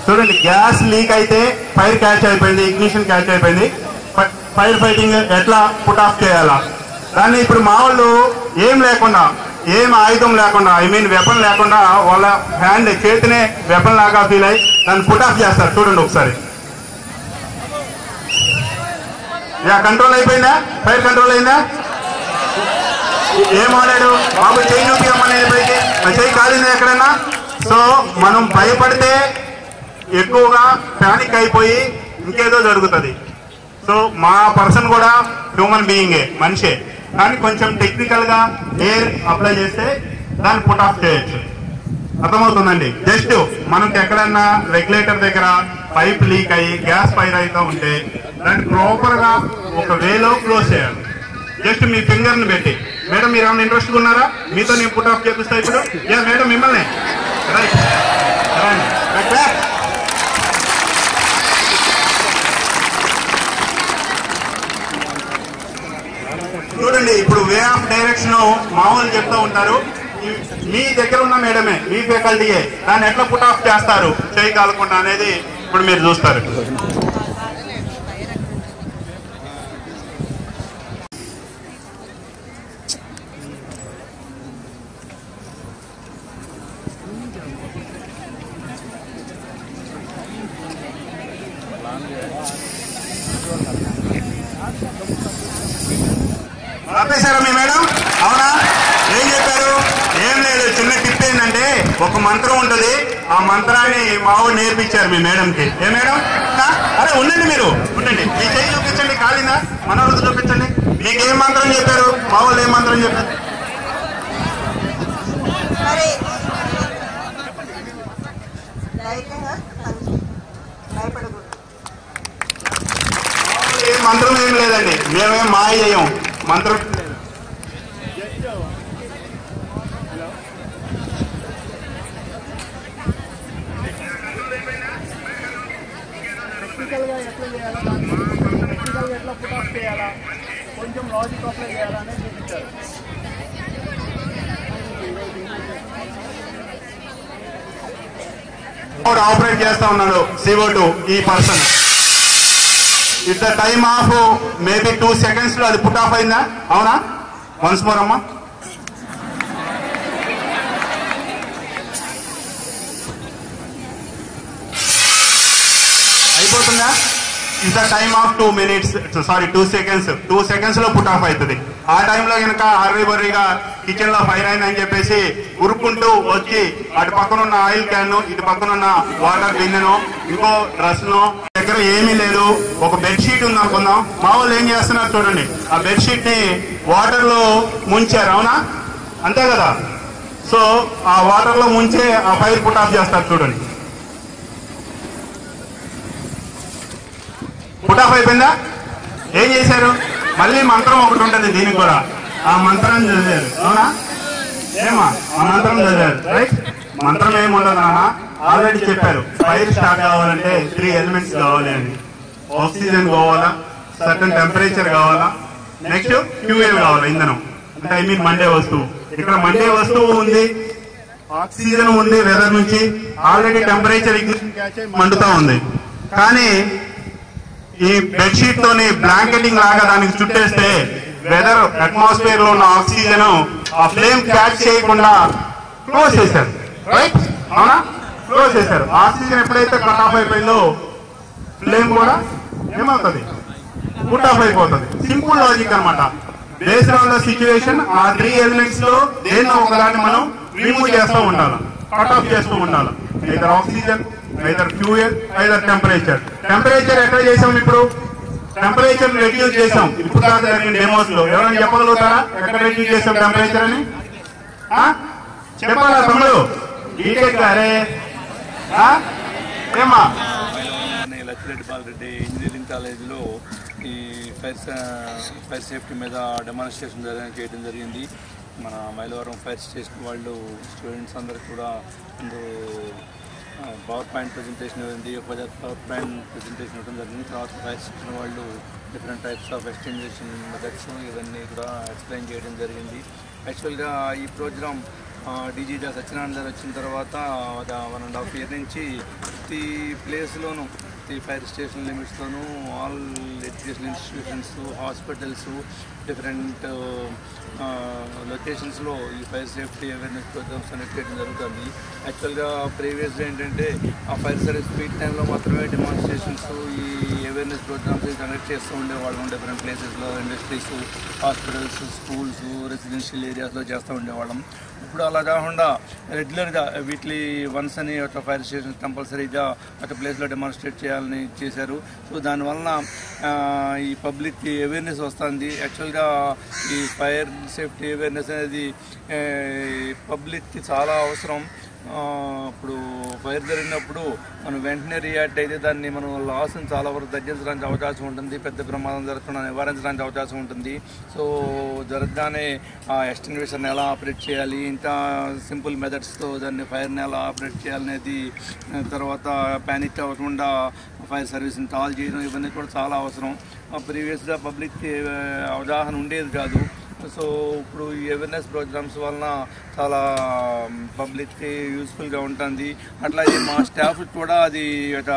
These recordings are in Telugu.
చూడండి గ్యాస్ లీక్ అయితే ఫైర్ క్యాచ్ అయిపోయింది ఇగ్నిషన్ క్యాచ్ అయిపోయింది ఫ- ఫైర్ ఫైటింగ్ ఎట్లా పుట్ ఆఫ్ చేయాలా దాన్ని ఇప్పుడు మా వాళ్ళు ఏం లేకుండా ఏం ఆయుధం లేకుండా ఐ మీన్ వెపన్ లేకుండా వాళ్ళ హ్యాండ్ చేతినే వెపన్ లాగా ఫీల్ అయ్యి దాన్ని పుట్ ఆఫ్ చేస్తారు చూడండి ఒకసారి యా కంట్రోల్ అయిపోయిందా ఫైర్ కంట్రోల్ అయిందా ఏం ఆడాడు బాబు చేయి చూపించమనేది పైకి ఆ చేయి కాలింది ఎక్కడన్నా సో మనం భయపడితే ఎక్కువగా ప్యానిక్ అయిపోయి ఇంకేదో జరుగుతుంది సో మా పర్సన్ కూడా హ్యూమన్ బీయింగే మనిషే కానీ కొంచెం టెక్నికల్ గా ఎయిర్ అప్లై చేస్తే దాన్ని పుట్ ఆఫ్ చేయొచ్చు అర్థమవుతుందండి జస్ట్ మనకి ఎక్కడన్నా రెగ్యులేటర్ దగ్గర పైప్ లీక్ అయ్యి గ్యాస్ ఫైర్ అవుతూ ఉంటే దాన్ని ప్రాపర్ గా ఒక వేలో క్లోజ్ చేయాలి జస్ట్ మీ ఫింగర్ ని పెట్టి మేడం మీరు ఏమైనా ఇంట్రెస్ట్ ఉన్నారా మీతో నేను పుట్ ఆఫ్ చేపిస్తా ఇప్పుడు యా మేడం మిమ్మల్ని రైట్ రండి రైట్ బ్యాక్ చూడండి ఇప్పుడు వే ఆఫ్ డైరెక్షన్ మామూలు చెప్తూ ఉంటారు ఈ- మీ దగ్గర ఉన్న మేడమే మీ ఫ్యాకల్టీయే దాన్ని ఎట్లా పుట్ ఆఫ్ చేస్తారు చేయి కాలకుండా అనేది ఇప్పుడు మీరు చూస్తారు ఆపేశారా మీ మేడం అవునా ఏం చెప్పారు ఏం లేదు చిన్న టిప్ ఏంటంటే ఒక మంత్రం ఉంటుంది ఆ మంత్రాన్ని మావు నేర్పించారు మీ మేడంకి ఏ మేడం ఆ? అరే ఉండండి మీరు ఉండండి మీ చేయి చూపించండి కాలిందా మనవరకు చూపించండి మీకు ఏం మంత్రం చెప్పారు మా వాళ్ళు ఏం మంత్రం చెప్పారు మరి ధైర్యంగా పని భయపడకూడదు ఏ మంత్రం ఏం లేదండి మేమేం మాయ చేయం మంత్రం టెక్నికల్గా ఎట్లా చేయాలా దాన్ని టెక్నికల్గా ఎట్లా పుట్ ఆఫ్ చేయాలా కొంచెం లాజిక్ అప్లై చేయాలా అనేది చూపించారు ఆపరేట్ చేస్తా ఉన్నాడు సిఓ టూ ఈ person it the time of maybe two seconds లో అది పుట్ ఆఫ్ అయిందా అవునా వన్స్ మోర్ అమ్మా అయిపోతుందా it the time of two minutes sorry two seconds two seconds లో పుట్ ఆఫ్ అవుతుంది ఆ టైంలో కనుక హర్రీ బర్రీగా కిచెన్ లో ఫైర్ అయిందని చెప్పేసి ఉరుక్కుంటూ వచ్చి అటు పక్కన ఉన్న ఆయిల్ క్యాన్ ఇటు పక్కన ఉన్న వాటర్ బిన్నెను ఇంకో డ్రెస్ ను దగ్గర ఏమీ లేదు ఒక బెడ్ షీట్ ఉంది అనుకుందాం మా వాళ్ళు ఏం చేస్తున్నారు చూడండి ఆ బెడ్ షీట్ ని వాటర్ లో ముంచారు అవునా అంతే కదా సో ఆ వాటర్ లో ముంచే ఆ ఫైర్ పుట్ ఆఫ్ చేస్తారు చూడండి పుట్ ఆఫ్ అయిపోయిందా ఏం చేశారు మళ్ళీ మంత్రం ఒకటి ఉంటుంది దీనికి కూడా ఆ మంత్రం చదివారు అవునా ఏమా ఆ మంత్రం చదివారు రైట్ మంత్రం ఏమి ఉండదు నాన్న ఆల్రెడీ చెప్పారు ఫైర్ స్టార్ట్ కావాలంటే త్రీ ఎలిమెంట్స్ కావాలి అని ఆక్సిజన్ కావాలా సర్టన్ టెంపరేచర్ కావాలా నెక్స్ట్ ఫ్యూయల్ కావాలి ఇంధనం అంటే ఐ మీన్ మండే వస్తువు ఇక్కడ మండే వస్తువు ఉంది ఆక్సిజన్ ఉంది వెదర్ నుంచి ఆల్రెడీ టెంపరేచర్ మండుతా ఉంది కానీ ఈ బెడ్షీట్ తోని బ్లాంకెటింగ్ లాగా దానికి చుట్టేస్తే వెదర్ అట్మాస్ఫియర్ లో ఉన్న ఆక్సిజన్ ఆ ఫ్లేమ్ క్యాచ్ చేయకుండా క్లోజ్ చేశారు రైట్ అవునా క్లోజ్ చేశారు ఆక్సిజన్ ఎప్పుడైతే కట్ ఆఫ్ అయిపోయిందో ఫ్లేమ్ కూడా ఏమవుతుంది పుట్ ఆఫ్ అయిపోతుంది సింపుల్ లాజిక్ అన్నమాట బేస్డ్ ఆన్ ద సిచ్యువేషన్ ఆ త్రీ ఎలిమెంట్స్ లో దేన్నో ఒకదాన్ని మనం రిమూవ్ చేస్తూ ఉండాలి కట్ ఆఫ్ చేస్తూ ఉండాలి either oxygen either fuel either temperature temperature ఎక్కడ చేసాం ఇప్పుడు టెంపరేచర్ రెడ్యూస్ చేసాం ఇప్పుడు దాకా జరిగిన డెమోస్ లో ఎవరైనా చెప్పగలుగుతారా ఎక్కడ రెడ్యూస్ చేసాం టెంపరేచర్ అని ఆ? చెప్పాలా తమ్ముడు బీటెక్ అరే ఆ? ఏమ్మా నేను లచ్చిరెడ్డి బాలరెడ్డి ఇంజనీరింగ్ కాలేజీలో ఈ ఫైర్ సా- ఫైర్ సేఫ్టీ మీద డెమాన్స్ట్రేషన్ జరగ- చేయడం జరిగింది మన మైలవరం ఫైర్ స్టేషన్ వాళ్ళు స్టూడెంట్స్ అందరికి కూడా ముందు పవర్ పాయింట్ ప్రజెంటేషన్ ఇవ్వండి పవర్ పాయింట్ ప్రజెంటేషన్ ఇవ్వడం జరిగింది తర్వాత ఫైర్ స్టేషన్ వాళ్ళు different types of extinction methods ఇవన్నీ కూడా ఎక్స్ప్లెయిన్ చేయడం జరిగింది యాక్చువల్గా ఈ ప్రోగ్రామ్ డీజీ సత్యనారాయణ గారు వచ్చిన తర్వాత వన్ అండ్ హాఫ్ ఇయర్ నుంచి ప్రతి ప్లేస్లోనూ ప్రతి ఫైర్ స్టేషన్ లిమిట్స్లోనూ all education institutions hospitals different లొకేషన్స్లో ఈ ఫైర్ సేఫ్టీ అవేర్నెస్ ప్రోగ్రామ్స్ అనేది చేయడం జరుగుతుంది యాక్చువల్గా ప్రీవియస్ ఏంటంటే ఆ ఫైర్ సర్వీస్ పీక్ టైంలో మాత్రమే డెమాన్స్ట్రేషన్స్ ఈ అవేర్నెస్ ప్రోగ్రామ్స్ కండక్ట్ చేస్తూ ఉండేవాళ్ళం డిఫరెంట్ ప్లేసెస్లో ఇండస్ట్రీస్ హాస్పిటల్స్ స్కూల్స్ రెసిడెన్షియల్ ఏరియాస్లో చేస్తూ ఉండేవాళ్ళం ఇప్పుడు అలా కాకుండా రెగ్యులర్గా వీక్లీ వన్స్ అని ఒక ఫైర్ స్టేషన్ కంపల్సరీగా ఒక ప్లేస్లో డెమాన్స్ట్రేట్ చేయాలని చేశారు సో దానివలన ఆ, ఈ పబ్లిక్కి అవేర్నెస్ వస్తుంది యాక్చువల్గా ఈ ఫైర్ సేఫ్టీ అవేర్నెస్ అనేది పబ్లిక్కి చాలా అవసరం ఆ, ఇప్పుడు ఫైర్ జరిగినప్పుడు మనం వెంటనే రియాక్ట్ అయితే దాన్ని మనం లాస్ని చాలా వరకు తగ్గించడానికి అవకాశం ఉంటుంది పెద్ద ప్రమాదం జరగకుండా నివారించడానికి అవకాశం ఉంటుంది సో జరగగానే ఆ ఎక్స్టెన్వేషన్ ఎలా ఆపరేట్ చేయాలి ఇంకా సింపుల్ మెథడ్స్తో దాన్ని ఫైర్ని ఎలా ఆపరేట్ చేయాలనేది ఆ, తర్వాత ప్యానిక్ అవ్వకుండా ఫైర్ సర్వీస్ని కాల్ చేయడం ఇవన్నీ కూడా చాలా అవసరం ప్రీవియస్గా పబ్లిక్కి అవగాహన ఉండేది కాదు సో ఇప్పుడు ఈ అవేర్నెస్ ప్రోగ్రామ్స్ వలన చాలా పబ్లిక్కి యూస్ఫుల్గా ఉంటుంది అట్లాగే మా స్టాఫ్ కూడా అది ఒక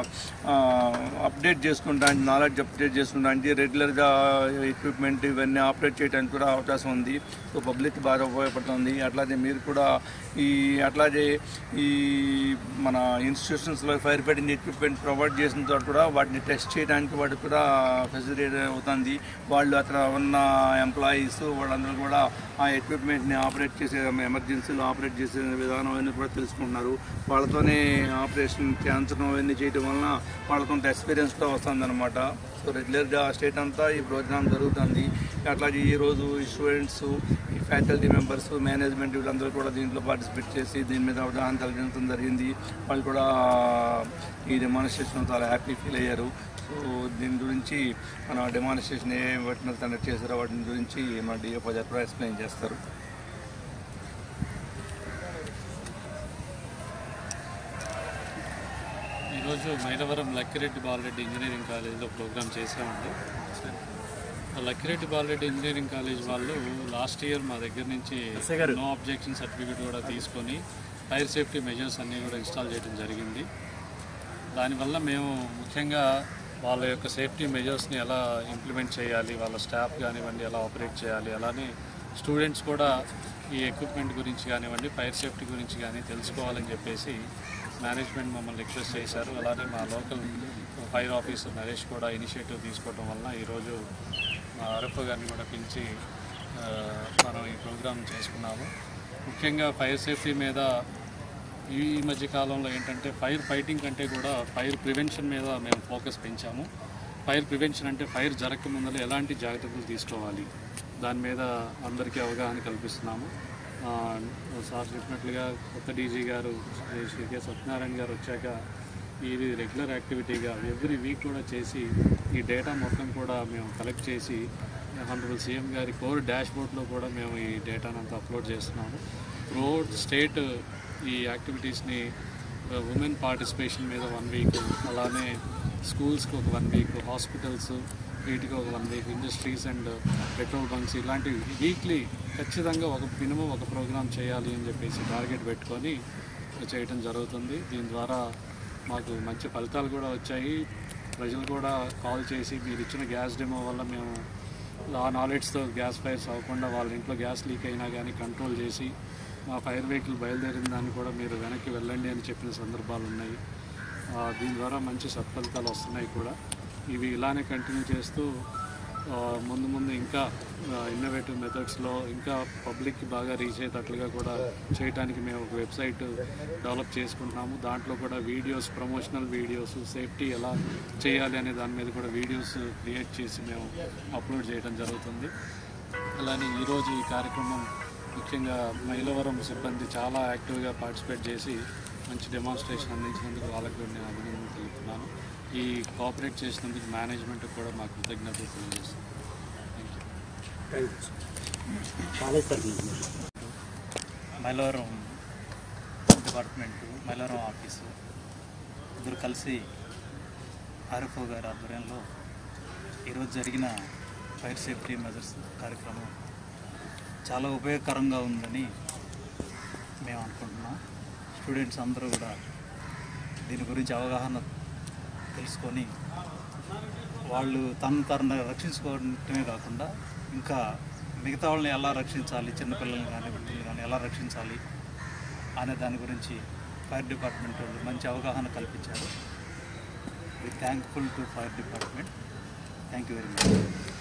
అప్డేట్ చేసుకుంటానికి నాలెడ్జ్ అప్డేట్ చేసుకుంటానికి రెగ్యులర్గా ఎక్విప్మెంట్ ఇవన్నీ ఆపరేట్ చేయడానికి కూడా అవకాశం ఉంది సో పబ్లిక్ బాగా ఉపయోగపడుతుంది అట్లాగే మీరు కూడా ఈ అట్లాగే ఈ మన ఇన్స్టిట్యూషన్స్లో ఫైర్ ఫైటింగ్ ఎక్విప్మెంట్ ప్రొవైడ్ చేసిన తర్వాత కూడా వాటిని టెస్ట్ చేయడానికి వాటికి కూడా ఫెసిలిటీ అవుతుంది వాళ్ళు అక్కడ ఉన్న ఎంప్లాయీస్ వాళ్ళందరూ కూడా ఆ ఎక్విప్మెంట్ని ఆపరేట్ చేసే ఎమర్జెన్సీలో ఆపరేట్ చేసే విధానం అవన్నీ కూడా తెలుసుకుంటున్నారు వాళ్ళతోనే ఆపరేషన్ చేయించడం అవన్నీ చేయడం వలన వాళ్ళతో ఎక్స్పీరియన్స్తో వస్తుందన్నమాట సో రెగ్యులర్గా స్టేట్ అంతా ఈ ప్రోగ్రామ్ జరుగుతుంది అట్లాగే ఈరోజు ఈ స్టూడెంట్స్ ఈ ఫ్యాకల్టీ మెంబర్స్ మేనేజ్మెంట్ వీళ్ళందరూ కూడా దీంట్లో పార్టిసిపేట్ చేసి దీని మీద అవగాహన కలిగించడం జరిగింది వాళ్ళు కూడా ఈ డెమాన్స్ట్రేషన్ చాలా హ్యాపీ ఫీల్ అయ్యారు సో దీని గురించి మన డెమాన్స్ట్రేషన్ ఏ వాటిని కండక్ట్ చేశారో వాటి గురించి మా డిఎఫ్ కూడా ఎక్స్ప్లెయిన్ చేస్తారు ఈరోజు మైలవరం లక్కిరెడ్డి బాలరెడ్డి ఇంజనీరింగ్ కాలేజీలో ప్రోగ్రామ్ చేసామండి ఆ లక్కిరెడ్డి బాలరెడ్డి ఇంజనీరింగ్ కాలేజ్ వాళ్ళు లాస్ట్ ఇయర్ మా దగ్గర నుంచి నో అబ్జెక్షన్ సర్టిఫికేట్ కూడా తీసుకొని ఫైర్ సేఫ్టీ మెజర్స్ అన్నీ కూడా ఇన్స్టాల్ చేయడం జరిగింది దానివల్ల మేము ముఖ్యంగా వాళ్ళ యొక్క సేఫ్టీ మెజర్స్ని ఎలా ఇంప్లిమెంట్ చేయాలి వాళ్ళ స్టాఫ్ కానివ్వండి ఎలా ఆపరేట్ చేయాలి అలానే స్టూడెంట్స్ కూడా ఈ ఎక్విప్మెంట్ గురించి కానివ్వండి ఫైర్ సేఫ్టీ గురించి కానీ తెలుసుకోవాలని చెప్పేసి మేనేజ్మెంట్ మమ్మల్ని రిక్వెస్ట్ చేశారు అలానే మా లోకల్ ఫైర్ ఆఫీసర్ నరేష్ కూడా ఇనిషియేటివ్ తీసుకోవడం వలన ఈరోజు మా ఆర్ఎఫ్ఓ గారిని కూడా పిలిచి ఆ, మనం ఈ ప్రోగ్రామ్ చేసుకున్నాము ముఖ్యంగా ఫైర్ సేఫ్టీ మీద ఈ మధ్య కాలంలో ఏంటంటే ఫైర్ ఫైటింగ్ కంటే కూడా ఫైర్ ప్రివెన్షన్ మీద మేము ఫోకస్ పెంచాము ఫైర్ ప్రివెన్షన్ అంటే ఫైర్ జరగక ముందర ఎలాంటి జాగ్రత్తలు తీసుకోవాలి దాని మీద అందరికీ అవగాహన కల్పిస్తున్నాము ఆ, సార్ చెప్పినట్లుగా కొత్త డీజీ గారు శ్రీ శ్రీ కె సత్యనారాయణ గారు వచ్చాక ఇది రెగ్యులర్ యాక్టివిటీగా ఎవ్రీ వీక్ కూడా చేసి ఈ డేటా మొత్తం కూడా మేము కలెక్ట్ చేసి హండ్రబుల్ సీఎం గారి కోర్ డాష్ బోర్డ్లో కూడా మేము ఈ డేటాను అంతా అప్లోడ్ చేస్తున్నాము త్రూఅవుట్ స్టేట్ ఈ యాక్టివిటీస్ని ఉమెన్ పార్టిసిపేషన్ మీద వన్ వీక్ అలానే స్కూల్స్కి ఒక వన్ వీక్ హాస్పిటల్స్ వీటికి ఒక one week industries and petrol bunks ఇలాంటి వీక్లీ ఖచ్చితంగా ఒక మినిమం ఒక ప్రోగ్రామ్ చేయాలి అని చెప్పేసి టార్గెట్ పెట్టుకొని చేయటం జరుగుతుంది దీని ద్వారా మాకు మంచి ఫలితాలు కూడా వచ్చాయి ప్రజలు కూడా కాల్ చేసి మీరు ఇచ్చిన గ్యాస్ డెమో వల్ల మేము ఆ నాలెడ్జ్తో గ్యాస్ ఫైర్స్ అవ్వకుండా వాళ్ళ ఇంట్లో గ్యాస్ లీక్ అయినా కానీ కంట్రోల్ చేసి మా ఫైర్ వెహికల్ బయలుదేరిన దాన్ని కూడా మీరు వెనక్కి వెళ్ళండి అని చెప్పిన సందర్భాలు ఉన్నాయి ఆ, దీని ద్వారా మంచి సత్ఫలితాలు వస్తున్నాయి కూడా ఇవి ఇలానే కంటిన్యూ చేస్తూ ఆ, ముందు ముందు ఇంకా ఇన్నోవేటివ్ మెథడ్స్లో ఇంకా పబ్లిక్కి బాగా రీచ్ అయ్యేటట్లుగా కూడా చేయడానికి మేము ఒక వెబ్సైట్ డెవలప్ చేసుకుంటున్నాము దాంట్లో కూడా వీడియోస్ ప్రమోషనల్ వీడియోస్ సేఫ్టీ ఎలా చేయాలి అనే దాని మీద కూడా వీడియోస్ క్రియేట్ చేసి మేము అప్లోడ్ చేయడం జరుగుతుంది అలానే ఈరోజు ఈ కార్యక్రమం ముఖ్యంగా మైలవరం సిబ్బంది చాలా యాక్టివ్గా పార్టిసిపేట్ చేసి మంచి డెమాన్స్ట్రేషన్ అందించినందుకు వాళ్ళకి కూడా నేను అభినందన తెలుపుతున్నాను ఈ కోఆపరేట్ చేసినందుకు మేనేజ్మెంట్ కూడా మా కృతజ్ఞతలు తెలియజేస్తున్నాను thank you Mylavaram department Mylavaram office ఇద్దరు కలిసి ఆర్ఎఫ్ఓ గారి ఆధ్వర్యంలో ఈరోజు జరిగిన ఫైర్ సేఫ్టీ మెజర్స్ కార్యక్రమం చాలా ఉపయోగకరంగా ఉందని మేము అనుకుంటున్నాం స్టూడెంట్స్ అందరూ కూడా దీని గురించి అవగాహన తెలుసుకొని వాళ్ళు తను తను రక్షించుకోవడమే కాకుండా ఇంకా మిగతా వాళ్ళని ఎలా రక్షించాలి చిన్నపిల్లల్ని కానీ వృద్ధులు కానీ ఎలా రక్షించాలి అనే దాని గురించి ఫైర్ డిపార్ట్మెంట్ వాళ్ళు మంచి అవగాహన కల్పించారు we thankful to fire department thank you very much